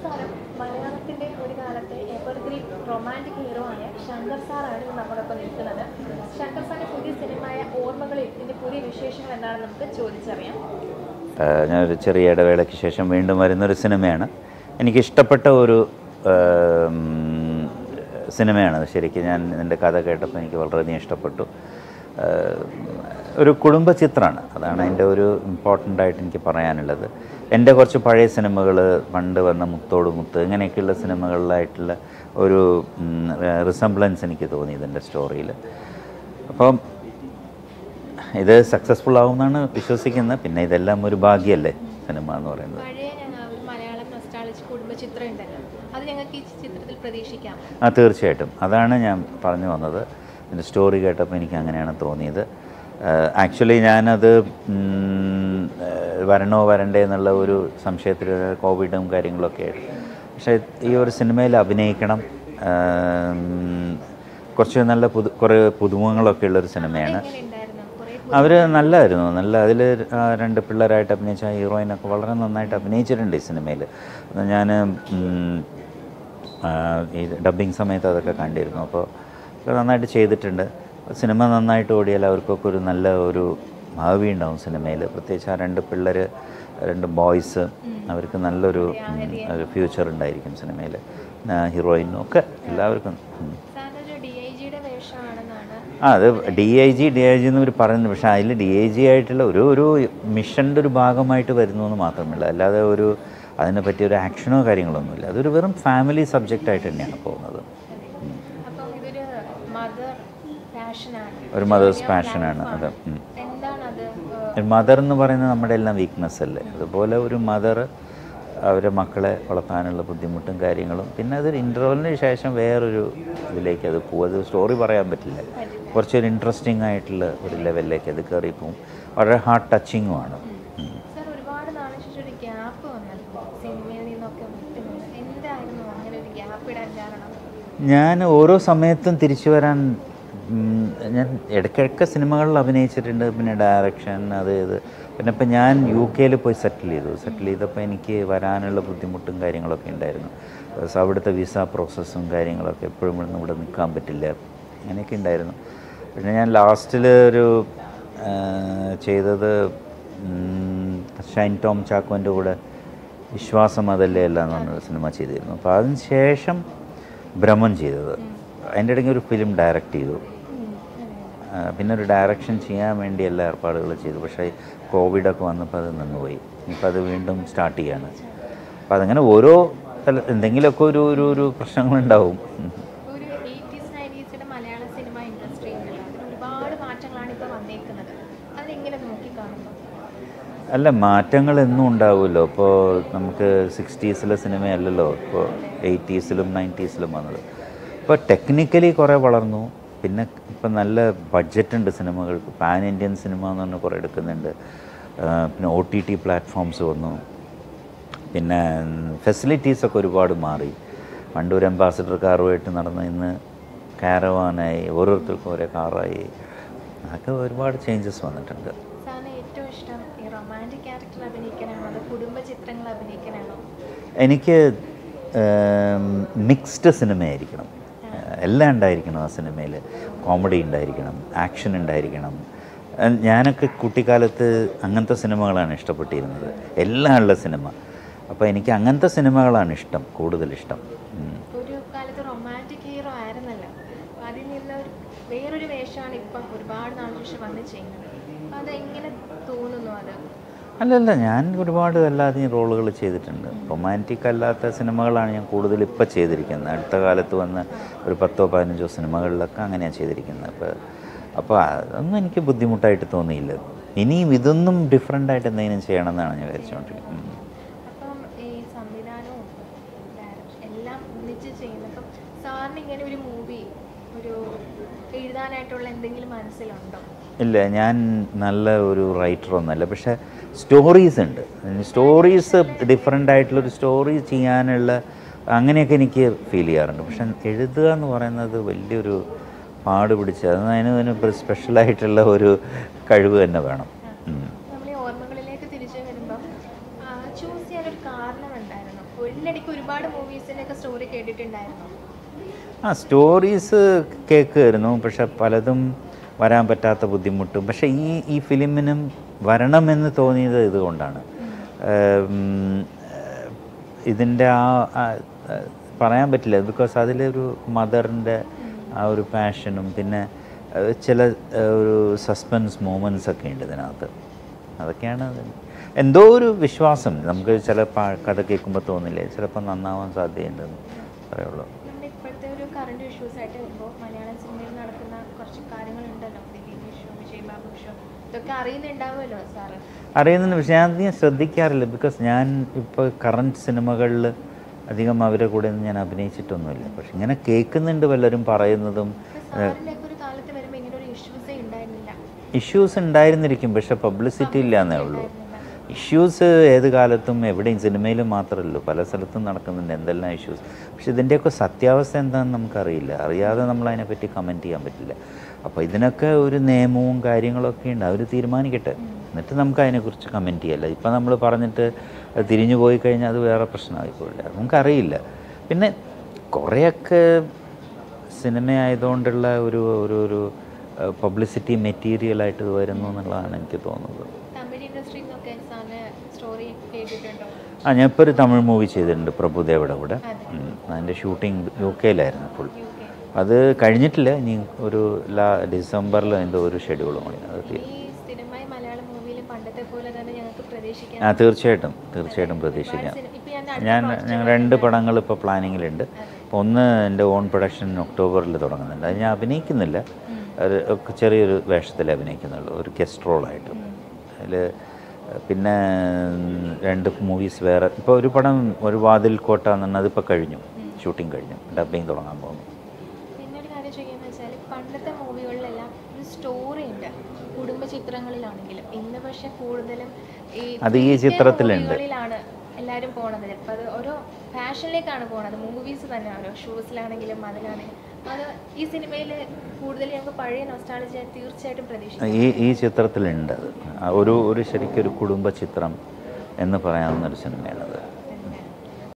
നമസ്കാരം മലയാളത്തിന്റെ ഒരു കാലത്തെ എവർഗ്രീൻ റൊമാൻറ്റിക് ഹീറോ ആയ ശങ്കർ സാറാണ് ഇന്ന് നമ്മോടൊപ്പം നിൽക്കുന്നത് ശങ്കർ സാറിന്റെ പുതിയ സിനിമയായ ഓർമ്മകളിൽ ഇതിന്റെ പുതിയ വിശേഷങ്ങൾ എന്താണെന്ന് നമുക്ക് ചോദിച്ചറിയാം ആഹ് ഞാനൊരു ചെറിയ ഇടവേളയ്ക്ക് ശേഷം വീണ്ടും വരുന്നൊരു സിനിമയാണ് എനിക്കിഷ്ടപ്പെട്ട ഒരു ആം, സിനിമയാണത് ശരിക്കും ഞാൻ ഇതിൻ്റെ കഥ കേട്ടപ്പോൾ എനിക്ക് വളരെയധികം ഇഷ്ടപ്പെട്ടു ആഹ് ഒരു കുടുംബ ചിത്രമാണ് അതാണ് അതിൻ്റെ ഒരു ഇമ്പോർട്ടൻ്റ് ആയിട്ട് എനിക്ക് പറയാനുള്ളത് എൻ്റെ കുറച്ച് പഴയ സിനിമകൾ പണ്ട് വന്ന മുത്തോട് മുത്ത് ഇങ്ങനെയൊക്കെയുള്ള സിനിമകളിലായിട്ടുള്ള ഒരു റിസംബ്ലൻസ് എനിക്ക് തോന്നി ഇതിൻ്റെ സ്റ്റോറിയിൽ അപ്പം ഇത് സക്സസ്ഫുൾ ആവുമെന്നാണ് വിശ്വസിക്കുന്നത് പിന്നെ ഇതെല്ലാം ഒരു ഭാഗ്യമല്ലേ സിനിമ എന്ന് പറയുന്നത് പഴയ ആ, ഒരു മലയാളം നൊസ്റ്റാളജി കുടുംബ ചിത്രം ഉണ്ടല്ലോ അത് ഞങ്ങൾക്ക് ഈ ചിത്രത്തിൽ പ്രതീക്ഷിക്കാം ആ തീർച്ചയായിട്ടും അതാണ് ഞാൻ പറഞ്ഞു വന്നത് എൻ്റെ സ്റ്റോറി കേട്ടപ്പോൾ എനിക്ക് അങ്ങനെയാണ് തോന്നിയത് ആക്ച്വലി ഞാനത് ഉം, ഏഹ്, വരണോ വരണ്ടേ എന്നുള്ള ഒരു സംശയത്തിൽ കോവിഡും കാര്യങ്ങളൊക്കെ ആയിട്ട് പക്ഷേ ഈ ഒരു സിനിമയിൽ അഭിനയിക്കണം ആം, കുറച്ച് നല്ല പുതു കുറേ പുതുമുഖങ്ങളൊക്കെ ഉള്ളൊരു സിനിമയാണ് എങ്ങനെ ഉണ്ടായിരുന്നു കുറേ അവർ നല്ലതായിരുന്നു നല്ല അതിൽ രണ്ട് പിള്ളേരായിട്ട് അഭിനയിച്ച ആ ഹീറോയിനൊക്കെ വളരെ നന്നായിട്ട് അഭിനയിച്ചിട്ടുണ്ട് ഈ സിനിമയിൽ ഞാൻ ഈ ഡബ്ബിങ് സമയത്ത് അതൊക്കെ കണ്ടിരുന്നു അപ്പോൾ അത് നന്നായിട്ട് ചെയ്തിട്ടുണ്ട് സിനിമ നന്നായിട്ട് ഓടിയാൽ അവർക്കൊക്കെ ഒരു നല്ല ഒരു ഭാവി ഉണ്ടാവും സിനിമയിൽ പ്രത്യേകിച്ച് ആ രണ്ട് പിള്ളേർ രണ്ട് ബോയ്സ് അവർക്ക് നല്ലൊരു ഉം, ഒരു ഫ്യൂച്ചർ ഉണ്ടായിരിക്കും സിനിമയിൽ ഹീറോയിനും ഒക്കെ എല്ലാവർക്കും ഉം. സാറിനൊരു ഡി ഐ ജിയുടെ വേഷമാണെന്നാണ് ആ അത് D I G D I G എന്ന് ഇവർ പറയുന്നു പക്ഷേ അതിൽ ഡി ഐ ജി ആയിട്ടുള്ള ഒരു ഒരു മിഷൻ്റെ ഒരു ഭാഗമായിട്ട് വരുന്നു എന്ന് മാത്രമല്ല അല്ലാതെ ഒരു അതിനെ പറ്റിയ ഒരു ആക്ഷനോ കാര്യങ്ങളൊന്നുമില്ല അതൊരു വെറും ഫാമിലി സബ്ജക്റ്റ് ആയിട്ട് തന്നെയാണ് പോകുന്നത് അപ്പം ഇതൊരു മദർ പാഷനാണ് ഒരു മദേഴ്സ് പാഷനാണ് അത് ഉം. എന്താണത് ഒരു മദർ എന്ന് പറയുന്നത് നമ്മുടെ എല്ലാം വീക്ക്നെസ് അല്ലേ അതുപോലെ ഒരു മദർ അവരെ മക്കളെ വളർത്താനുള്ള ബുദ്ധിമുട്ടും കാര്യങ്ങളും പിന്നെ അതൊരു ഇൻ്റർവെലിന് ശേഷം വേറൊരു ഇതിലേക്ക് അത് പോകും അത് സ്റ്റോറി പറയാൻ പറ്റില്ല കുറച്ചൊരു ഇൻട്രസ്റ്റിംഗ് ആയിട്ടുള്ള ഒരു ലെവലിലേക്ക് അത് കയറി പോകും വളരെ ഹാർട്ട് ടച്ചിങ്ങുമാണ് ഉം. സാർ ഒരുപാട് നാളിന് ശേഷം ഒരു ഗ്യാപ്പ് വന്നല്ലോ സിനിമയിൽ നിന്നൊക്കെ വിട്ടുനിന്ന് എന്തായിരുന്നു അങ്ങനെ ഒരു ഗ്യാപ്പ് ഇടാൻ കാരണം ഞാൻ ഓരോ സമയത്തും തിരിച്ചു വരാൻ ഉം, ഞാൻ ഇടയ്ക്കിടയ്ക്ക് സിനിമകളിൽ അഭിനയിച്ചിട്ടുണ്ട് പിന്നെ ഡയറക്ഷൻ അത് ഇത് പിന്നെ ഇപ്പം ഞാൻ യു കെയിൽ പോയി സെറ്റിൽ ചെയ്തു സെറ്റിൽ ചെയ്തപ്പോൾ എനിക്ക് വരാനുള്ള ബുദ്ധിമുട്ടും കാര്യങ്ങളൊക്കെ ഉണ്ടായിരുന്നു ബസ് അവിടുത്തെ വിസ പ്രോസസ്സും കാര്യങ്ങളൊക്കെ എപ്പോഴും ഇവിടുന്ന് ഇവിടെ നിൽക്കാൻ പറ്റില്ല അങ്ങനെയൊക്കെ ഉണ്ടായിരുന്നു പിന്നെ ഞാൻ ലാസ്റ്റിൽ ഒരു ആ, ചെയ്തത് ഉം, ഷൈൻ ടോം ചാക്കോൻ്റെ കൂടെ വിശ്വാസം അതല്ലേ അല്ല എന്ന് പറഞ്ഞൊരു സിനിമ ചെയ്തിരുന്നു അപ്പോൾ അതിന് ശേഷം ഭ്രമം ചെയ്തത് അതിൻ്റെ ഇടയ്ക്ക് ഒരു ഫിലിം ഡയറക്റ്റ് ചെയ്തു ആ, പിന്നെ ഒരു ഡയറക്ഷൻ ചെയ്യാൻ വേണ്ടി എല്ലാ ഏർപ്പാടുകളും ചെയ്തു പക്ഷേ കോവിഡൊക്കെ വന്നപ്പോൾ അത് നിന്നുപോയി ഇനിയിപ്പോൾ അത് വീണ്ടും സ്റ്റാർട്ട് ചെയ്യാണ് അപ്പോൾ അതങ്ങനെ ഓരോ തല എന്തെങ്കിലുമൊക്കെ ഒരു ഒരു ഒരു പ്രശ്നങ്ങളുണ്ടാവും ഉം. ഒരു എയ്റ്റീസ് നയൻറ്റീസിന്റെ മലയാള സിനിമ ഇൻഡസ്ട്രി ഉണ്ടല്ലോ അതിന് ഒരുപാട് മാറ്റങ്ങളാണ് ഇപ്പോൾ വന്നേക്കുന്നത് അതെങ്ങനെ നോക്കിക്കാണുന്നു അല്ല മാറ്റങ്ങൾ എന്നും ഉണ്ടാവുമല്ലോ ഇപ്പോൾ നമുക്ക് സിക്സ്റ്റീസിലെ സിനിമയല്ലല്ലോ ഇപ്പോൾ എയ്റ്റീസിലും നയൻറ്റീസിലും വന്നത് ഇപ്പോൾ ടെക്നിക്കലി കുറേ വളർന്നു പിന്നെ ഇപ്പം നല്ല ബഡ്ജറ്റ് ഉണ്ട് സിനിമകൾക്ക് പാൻ ഇന്ത്യൻ സിനിമ എന്ന് പറഞ്ഞ് കുറേ എടുക്കുന്നുണ്ട് ആ, പിന്നെ ഒ ടി ടി പ്ലാറ്റ്ഫോംസ് വന്നു പിന്നെ ഫെസിലിറ്റീസൊക്കെ ഒരുപാട് മാറി പണ്ട് ഒരു അംബാസിഡർ കാറുമായിട്ട് നടന്ന ഇന്ന് കാരവാനായി ഓരോരുത്തർക്കും ഓരോ കാറായി അതൊക്കെ ഒരുപാട് ചേഞ്ചസ് വന്നിട്ടുണ്ട് സാറിന് ഏറ്റവും ഇഷ്ടം ഈ റൊമാൻറ്റിക് ക്യാരക്ടർ അഭിനയിക്കാനാണോ അതോ കുടുംബ ചിത്രങ്ങൾ അഭിനയിക്കാനാണോ എനിക്ക് മിക്സ്ഡ് സിനിമയായിരിക്കണം എല്ലാം ഉണ്ടായിരിക്കണം ആ സിനിമയിൽ കോമഡി ഉണ്ടായിരിക്കണം ആക്ഷൻ ഉണ്ടായിരിക്കണം ഏഹ് ഞാനൊക്കെ കുട്ടിക്കാലത്ത് അങ്ങനത്തെ സിനിമകളാണ് ഇഷ്ടപ്പെട്ടിരുന്നത് എല്ലാം ഉള്ള സിനിമ അപ്പോൾ എനിക്ക് അങ്ങനത്തെ സിനിമകളാണ് ഇഷ്ടം കൂടുതൽ ഇഷ്ടം ഉം. ഒരു കാലത്ത് റൊമാൻറ്റിക് ഹീറോ ആയിരുന്നല്ലോ അപ്പൊ അതിൽ നിന്ന് ഒരു വേറൊരു വേഷമാണ് ഇപ്പം ഒരുപാട് നാളിന് ശേഷം വന്ന് ചെയ്യുന്നത് അപ്പം അത് എങ്ങനെ തോന്നുന്നു അത് അല്ലല്ല ഞാൻ ഒരുപാട് അല്ലാതെയും റോളുകൾ ചെയ്തിട്ടുണ്ട് റൊമാൻറ്റിക് അല്ലാത്ത സിനിമകളാണ് ഞാൻ കൂടുതൽ ഇപ്പോൾ ചെയ്തിരിക്കുന്നത് അടുത്ത കാലത്ത് വന്ന ഒരു പത്തോ പതിനഞ്ചോ സിനിമകളിലൊക്കെ അങ്ങനെയാണ് ചെയ്തിരിക്കുന്നത് അപ്പോൾ അപ്പോൾ അതൊന്നും എനിക്ക് ബുദ്ധിമുട്ടായിട്ട് തോന്നിയില്ല ഇനിയും ഇതൊന്നും ഡിഫറെൻ്റ് ആയിട്ട് എന്തെങ്കിലും ചെയ്യണമെന്നാണ് ഞാൻ വിചാരിച്ചുകൊണ്ടിരിക്കുന്നത് ഉം. അപ്പം ഈ സംവിധാനവും ഡയറക്ഷൻ എല്ലാം ഒന്നിച്ച് ചെയ്യുന്നത് അപ്പം സാറിന് ഇങ്ങനെ ഒരു മൂവി ഒരു എഴുതാനായിട്ടുള്ള എന്തെങ്കിലും മനസ്സിലുണ്ടോ ഇല്ല ഞാൻ നല്ല ഒരു റൈറ്റർ ഒന്നല്ല പക്ഷേ സ്റ്റോറീസ് ഉണ്ട് സ്റ്റോറീസ് ഡിഫറെൻ്റ് ആയിട്ടുള്ളൊരു സ്റ്റോറി ചെയ്യാനുള്ള അങ്ങനെയൊക്കെ എനിക്ക് ഫീൽ ചെയ്യാറുണ്ട് പക്ഷെ എഴുതുക എന്ന് പറയുന്നത് വലിയൊരു പാട് പിടിച്ച അത് അതിന് അതിന് സ്പെഷ്യലായിട്ടുള്ള ഒരു കഴിവ് തന്നെ വേണം ഉം. നമ്മൾ ഈ ഓർമ്മകളിലേക്ക് തിരിച്ചു വരുമ്പം ചൂസ് ചെയ്യാനൊരു കാരണം ഉണ്ടായിരുന്നു ഒരിടയ്ക്ക് ഒരുപാട് മൂവീസിൻ്റെ ഒക്കെ സ്റ്റോറി കേട്ടിട്ടുണ്ടായിരുന്നു ആ സ്റ്റോറീസ് കേൾക്കുമായിരുന്നു പക്ഷെ പലതും വരാൻ പറ്റാത്ത ബുദ്ധിമുട്ടും പക്ഷേ ഈ ഈ ഫിലിമിനും വരണമെന്ന് തോന്നിയത് ഇതുകൊണ്ടാണ് ഉം, ഇതിൻ്റെ ആ ആ- ആ പറയാൻ പറ്റില്ല ബിക്കോസ് അതിലൊരു മദറിൻ്റെ ആ ഒരു പാഷനും പിന്നെ ഏഹ്, ചില ഏഹ്, ഒരു സസ്പെൻസ് മൂമെൻറ്റ്സ് ഒക്കെ ഉണ്ട് ഇതിനകത്ത് അതൊക്കെയാണ് അത്. എന്തോ ഒരു വിശ്വാസം നമുക്ക് ചില പാ- കഥ കേൾക്കുമ്പോൾ തോന്നില്ലേ ചിലപ്പോൾ നന്നാവാൻ സാധ്യതയുണ്ടെന്ന് പറയുള്ളൂ നമ്മുടെ ഇപ്പോഴത്തെ ഒരു കറണ്ട് ഇഷ്യൂസ് ആയിട്ട് വരുമ്പോൾ മലയാളം സിനിമയിൽ നടക്കുന്ന കുറച്ച് കാര്യങ്ങളുണ്ടല്ലോ ദിലീപ് ഇഷ്യൂ വിജയ് ബാബു ഇഷ്യൂ ഇതൊക്കെ അറിയുന്നുണ്ടാവുമല്ലോ സാറ് അറിയുന്നുണ്ട് പക്ഷേ ഞാൻ അധികം ശ്രദ്ധിക്കാറില്ല ബിക്കോസ് ഞാൻ ഇപ്പോൾ കറണ്ട് സിനിമകളിൽ അധികം അവരുടെ കൂടെ ഒന്നും ഞാൻ അഭിനയിച്ചിട്ടൊന്നുമില്ല പക്ഷെ ഇങ്ങനെ കേൾക്കുന്നുണ്ട് പലരും പറയുന്നതും സാറിൻ്റെയൊക്കെ ഒരു കാലത്ത് വരുമ്പോൾ ഇങ്ങനെ ഒരു ഇഷ്യൂസേ ഉണ്ടായിരുന്നില്ല ഇഷ്യൂസ് ഉണ്ടായിരുന്നിരിക്കും പക്ഷെ പബ്ലിസിറ്റി ഇല്ല എന്നേ ഉള്ളൂ ഇഷ്യൂസ് ഏത് കാലത്തും എവിടെയും സിനിമയിലും മാത്രമല്ലോ പല സ്ഥലത്തും നടക്കുന്നുണ്ട് എന്തെല്ലാം ഇഷ്യൂസ് പക്ഷെ ഇതിൻ്റെയൊക്കെ സത്യാവസ്ഥ എന്താണെന്ന് നമുക്കറിയില്ല അറിയാതെ നമ്മൾ അതിനെപ്പറ്റി കമൻറ്റ് ചെയ്യാൻ പറ്റില്ല അപ്പോൾ ഇതിനൊക്കെ ഒരു നിയമവും കാര്യങ്ങളൊക്കെ ഉണ്ട് അവർ തീരുമാനിക്കട്ടെ എന്നിട്ട് നമുക്ക് അതിനെക്കുറിച്ച് കമൻറ്റ് ചെയ്യല്ല ഇപ്പം നമ്മൾ പറഞ്ഞിട്ട് അത് തിരിഞ്ഞു പോയി കഴിഞ്ഞാൽ അത് വേറെ പ്രശ്നമായിപ്പോയില്ല അത് നമുക്കറിയില്ല പിന്നെ കുറേയൊക്കെ സിനിമ ആയതുകൊണ്ടുള്ള ഒരു ഒരു ഒരു പബ്ലിസിറ്റി മെറ്റീരിയലായിട്ട് ഇത് വരുന്നു എന്നുള്ളതാണ് എനിക്ക് തോന്നുന്നത് തമിഴ് ഇൻഡസ്ട്രിയിൽ നിന്നൊക്കെ സാറിന് സ്റ്റോറി കേട്ടിട്ടുണ്ടോ ആ ഞാൻ ഇപ്പോൾ ഒരു തമിഴ് മൂവി ചെയ്തിട്ടുണ്ട് പ്രഭുദേവയുടെ കൂടെ അതെ. ഉം. അതിൻ്റെ ഷൂട്ടിംഗ് യു കെയിലായിരുന്നു ഫുൾ യു കെ അത് കഴിഞ്ഞിട്ടില്ല ഇനി ഒരു ലാ ഡിസംബറിൽ എന്തോ ഒരു ഷെഡ്യൂളും കൂടി അത് തീരും ഈ സ്ഥിരമായി മലയാളം മൂവിയിൽ പണ്ടത്തെ പോലെ തന്നെ ഞങ്ങൾക്ക് പ്രതീക്ഷിക്കാം ആ തീർച്ചയായിട്ടും തീർച്ചയായിട്ടും പ്രതീക്ഷിക്കാം ഇപ്പൊ ഞാൻ അടുത്ത ഞാൻ project ഞങ്ങൾ രണ്ട് പടങ്ങൾ ഇപ്പോൾ പ്ലാനിങ്ങിലുണ്ട് അപ്പോൾ ഒന്ന് എൻ്റെ ഓൺ പ്രൊഡക്ഷൻ ഒക്ടോബറിൽ തുടങ്ങുന്നുണ്ട് അത് ഞാൻ അഭിനയിക്കുന്നില്ല ഒരു ഒക്കെ ചെറിയൊരു വേഷത്തിൽ അഭിനയിക്കുന്നുള്ളൂ ഒരു ഗസ്റ്റ് റോളായിട്ട് അതിൽ പിന്നെ രണ്ട് മൂവീസ് വേറെ ഇപ്പോൾ ഒരു പടം ഒരു വാതിൽ കോട്ട എന്ന് പറഞ്ഞാൽ അതിപ്പോൾ കഴിഞ്ഞു ഷൂട്ടിംഗ് കഴിഞ്ഞു ഡബിങ് തുടങ്ങാൻ പോകുന്നു പിന്നെ ഒരു കാര്യം ചെയ്യുന്നത് വെച്ചാൽ പണ്ടത്തെ മൂവികളിലെല്ലാം ഒരു സ്റ്റോറി ഉണ്ട് കുടുംബ ചിത്രങ്ങളിലാണെങ്കിലും ഇന്ന് പക്ഷെ കൂടുതലും ഈ അത് ഈ thriller ചിത്രത്തിലുണ്ട്. മൂവികളിലാണ് എല്ലാവരും പോണത് ചിലപ്പോൾ അത് ഓരോ ഫാഷനിലേക്കാണ് പോണത് മൂവീസ് തന്നെ ഓരോ ഷൂസിലാണെങ്കിലും അതിലാണെങ്കിലും അത് ഈ സിനിമയിൽ കൂടുതൽ ഞങ്ങൾക്ക് പഴയ നൊസ്റ്റാളജി തീർച്ചയായിട്ടും പ്രതീക്ഷിക്കാം ഈ ഈ ചിത്രത്തിലുണ്ട് അത് ആ ഒരു ഒരു ശരിക്കും ഒരു കുടുംബ ചിത്രം എന്ന് പറയാവുന്ന ഒരു സിനിമയാണത്